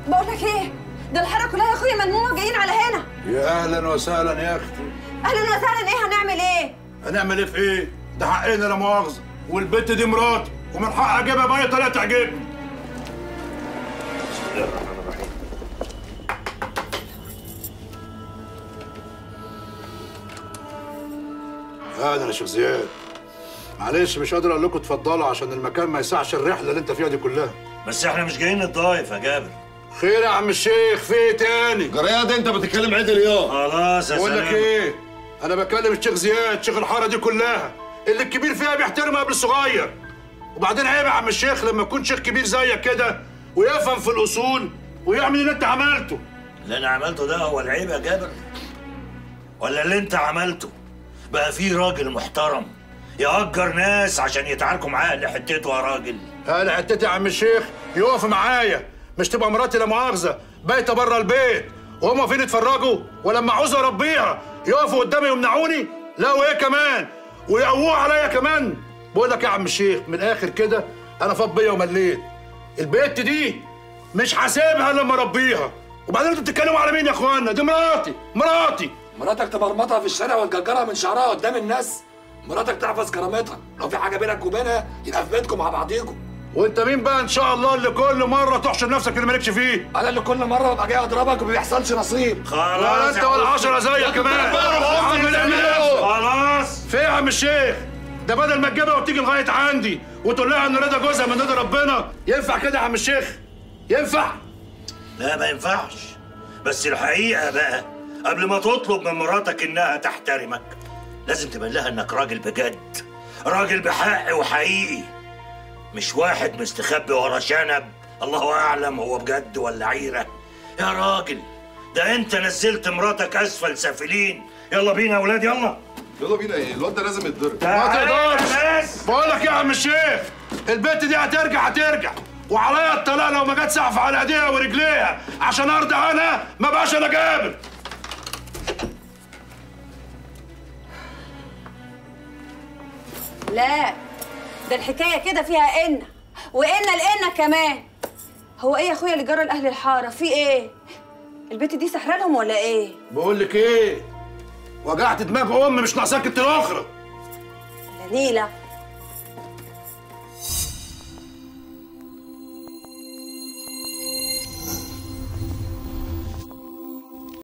بقول لك ايه ده الحاره كلها يا اخويا ملمومه جايين على هنا يا اهلا وسهلا يا اختي اهلا وسهلا ايه هنعمل ايه هنعمل ايه في ايه؟ ده حقنا لا مؤاخذه والبت دي مراتي ومن حقي اجيبها باي طريقه تعجبني بسم الله الرحمن الرحيم هذا يا شيخ زياد معلش مش قادر اقول لكم اتفضلوا عشان المكان ما يسعش الرحله اللي انت فيها دي كلها بس احنا مش جايين نتضايف يا جابر خير يا عم الشيخ في ايه تاني جرياد انت بتتكلم عدل يا خلاص يا بقول لك سلام ايه انا بكلم الشيخ زياد شيخ الحاره دي كلها اللي الكبير فيها بيحترم قبل الصغير وبعدين عيب يا عم الشيخ لما يكون شيخ كبير زيك كده ويفهم في الاصول ويعمل اللي انت عملته اللي انا عملته ده هو العيب يا جابر ولا اللي انت عملته بقى في راجل محترم يأجر ناس عشان يتعاركوا معاه اللي حتته يا راجل انا حتتي يا عم الشيخ يقف معايا مش تبقى مراتي لا مؤاخذه بايته بره البيت وهم واقفين يتفرجوا ولما عاوز اربيها يقفوا قدامي يمنعوني لا وايه كمان ويقووها عليا كمان بقول لك يا عم الشيخ من الاخر كده انا فاض بيا ومليت البيت دي مش هسيبها لما اربيها وبعدين انتوا بتتكلموا على مين يا اخوانا دي مراتي مراتي مراتك تمرمطها في الشارع وتجرجرها من شعرها قدام الناس مراتك تحفظ كرامتها لو في حاجه بينك وبينها يبقى في بيتكم مع بعضيكم وانت مين بقى ان شاء الله اللي كل مره تحشر نفسك اللي مالكش فيه انا اللي كل مره ببقى جاي اضربك وما بيحصلش نصيب ولا خلاص انت يا ولا حسن. عشرة زيك كمان يا عم الامام خلاص في ايه يا عم الشيخ ده بدل ما تجيبها وتيجي لغايه عندي وتقول لها ان رضا جوزها من رضا ربنا ينفع كده يا عم الشيخ ينفع لا ما ينفعش بس الحقيقة بقى قبل ما تطلب من مراتك إنها تحترمك لازم تبين لها إنك راجل بجد راجل بحق وحقيقي مش واحد مستخبي ورا شنب الله أعلم هو بجد ولا عيرة يا راجل ده أنت نزلت مراتك أسفل سافلين يلا بينا يا أولاد يلا يلا بينا ايه الواد ده لازم يتضرب ما تعالى يا تقدرش ناس. بقول لك يا عم الشيخ البنت دي هترجع هترجع وعليا الطلاق لو ما جت سقف على ايديها ورجليها عشان ارضى عنها ما بقاش انا جابر لا ده الحكايه كده فيها ان وان لان كمان هو ايه يا اخويا اللي جرى لاهل الحاره في ايه البت دي سحرة لهم ولا ايه بقول لك ايه وجعت دماغ ام مش ناقصاك انت الاخرى لا نيله